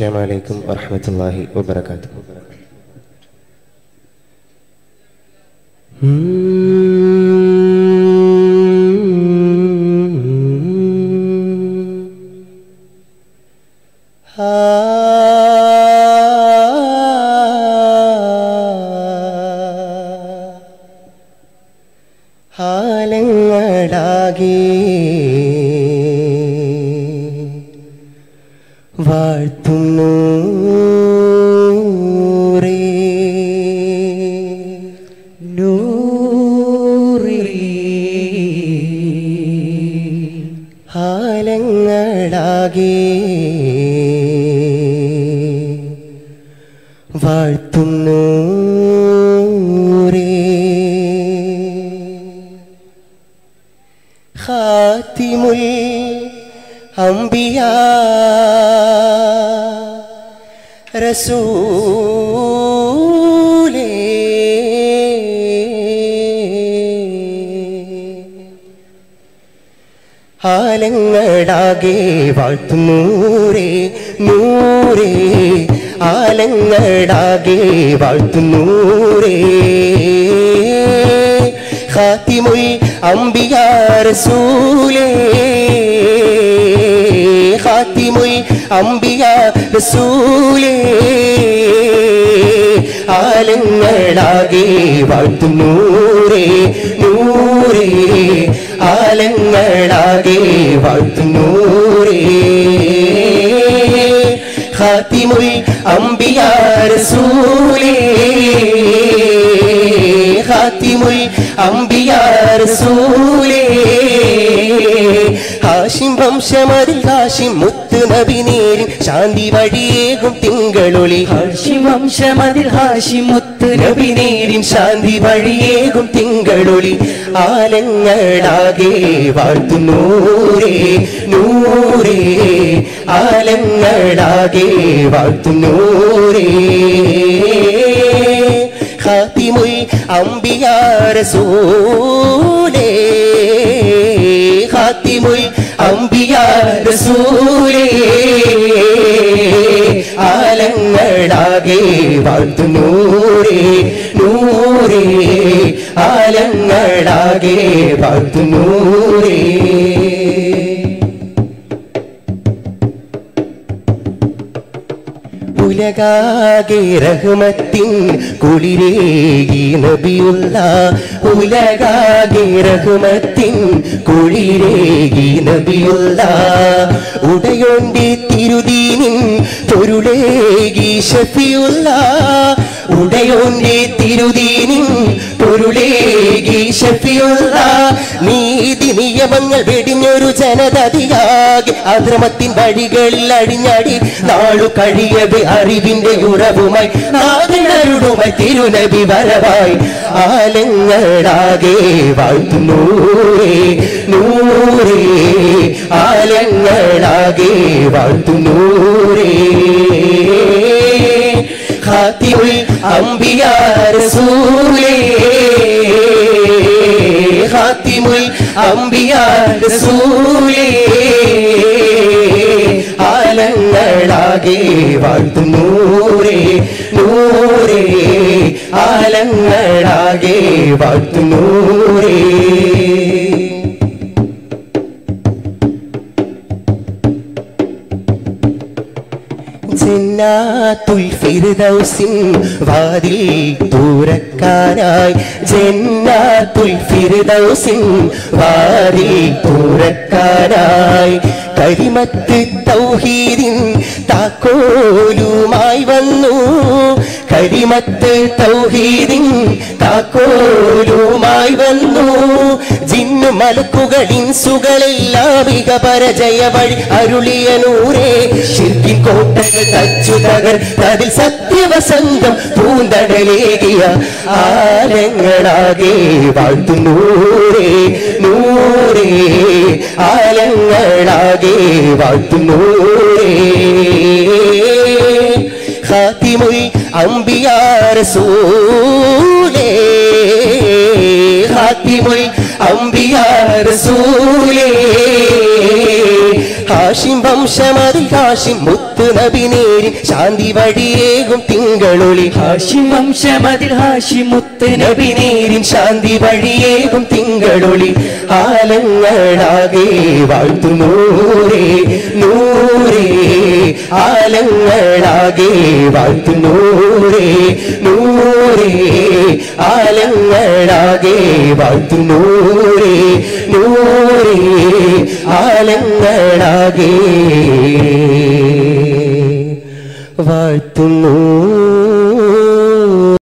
السلام عليكم ورحمة الله وبركاته ആലങ്ങളാകെ വാഴ്ത്തുന്നു ആലങ്ങളാകെ വാഴ്ത്തുന്നു ഖാത്തിമുൽ അംബിയ റസൂലേ ആലങ്ങളാകെ വാഴ്ത്തുന്നൂരേ നൂരേ ആലങ്ങളാകെ വാഴ്ത്തുന്നൂരേ ഖാത്തിമുൽ അംബിയ റസൂലേ ഖാത്തിമുൽ അംബിയ റസൂലേ ആലങ്ങളാകെ വാഴ്ത്തുന്നൂരേ നൂരേ ആലങ്ങളാകെ വാഴ്ത്തുന്നൂരേ ഖാത്തിമുൽ അംബിയ റസൂലേ ഖാത്തിമുൽ അംബിയ റസൂലേ ഹാഷിം വംശമതിൽ ഹാഷിം മുത്ത് നബി നേരിൻ ശാന്തി വഴിയേകും തിങ്കളൊളി ഹാഷിം വംശമതിൽ ഹാഷിം മുത്ത് നബി നേരിൻ ശാന്തി വഴിയേകും തിങ്കളൊളി ആലങ്ങളാകെ വാഴ്ത്തുന്നൂരേ നൂരേ ആലങ്ങളാകെ വാഴ്ത്തുന്നൂരേ ഖാത്തിമുൽ അംബിയ റസൂലേ ഖാത്തിമുൽ അംബിയ റസൂലേ ആലങ്ങളാകെ വാഴ്ത്തുന്നൂരേ നൂരേ ആലങ്ങളാകെ വാഴ്ത്തുന്നൂരേ ഉലകാകെ റഹ്മത്തിൻ കുളിരേകി നബിയുള്ള ഉലകാകെ റഹ്മത്തിൻ കുളിരേകി നബിയുള്ള ഉടയോണ്ടി തിരുദീനിൻ പൊരുളേകി ഷഫിയുള്ള ഉടയോണ്ടി തിരുദീനിൻ പൊരുളേകി ഷഫിയുള്ള നീതി നിയമങ്ങൾ വെടിഞ്ഞൊരു ജനതതിയാകെ അധർമ്മത്തിൻ വഴികളിൽ അഴിഞ്ഞടി നാളു കഴിയത് അറിവിന്റെ ഉറവുമായി നാദിനരുടുമായി തിരുനബി വരവായി ആലങ്ങളാകെ വാഴ്ത്തുന്നൂരേ നൂരേ ആലങ്ങളാകെ വാഴ്ത്തുന്നൂരേ ഖാത്തിമുൽ അംബിയ റസൂലേ ഖാത്തിമുൽ അംബിയ റസൂലേ ആലങ്ങളാകെ വാഴ്ത്തുന്നൂരേ നൂരേ ആലങ്ങളാകെ വാഴ്ത്തുന്നൂരേ ജന്നാത്തുൽ ഫിർദൗസിൻ വാതിൽ തുറക്കാനായി ജന്നാത്തുൽ ഫിർദൗസിൻ വാതിൽ തുറക്കാനായി കരിമത്ത് തൗഹീദിൻ താക്കോലുമായി വന്നു കരിമത്ത് തൗഹീദിൻ താക്കോലുമായി വന്നു ജിന്നു മലക്കുകളിൻ സുകളെല്ലാം ഇക പരജയ വഴി അരുളിയ നൂറേ ശിർക്കിൻ കോട്ടകൾ തച്ചു തകർ അതിൽ സത്യവസന്തം പൂന്തടലേകിയ ആലങ്ങളാകെ വാഴ്ത്തുന്നൂരേ നൂറേ ആലങ്ങളാകെ വാഴ്ത്തുന്നൂരേ ഖാത്തിമുൽ അംബിയ റസൂലേ ഖാത്തിമുൽ അംബിയ റസൂലേ ഹാഷിം വംശമതിൽ ഹാഷിം മുത്ത് നബി നേരിൻ ശാന്തി വഴിയേകും തിങ്കളൊളി ഹാഷിം വംശമതിൽ ഹാഷിം മുത്ത് നബി നബി നേരിൻ ശാന്തി വഴിയേകും തിങ്കളൊളി ആലങ്ങളാകെ വാഴ്ത്തു നൂറേ നൂറേ ആലങ്ങളാകെ വാഴ്ത്തു നൂറേ നൂറേ ആലങ്ങളാകെ വാഴ്ത്തു നൂറേ നൂറേ ആലങ്ങളാകെ വാഴ്ത്തുന്നു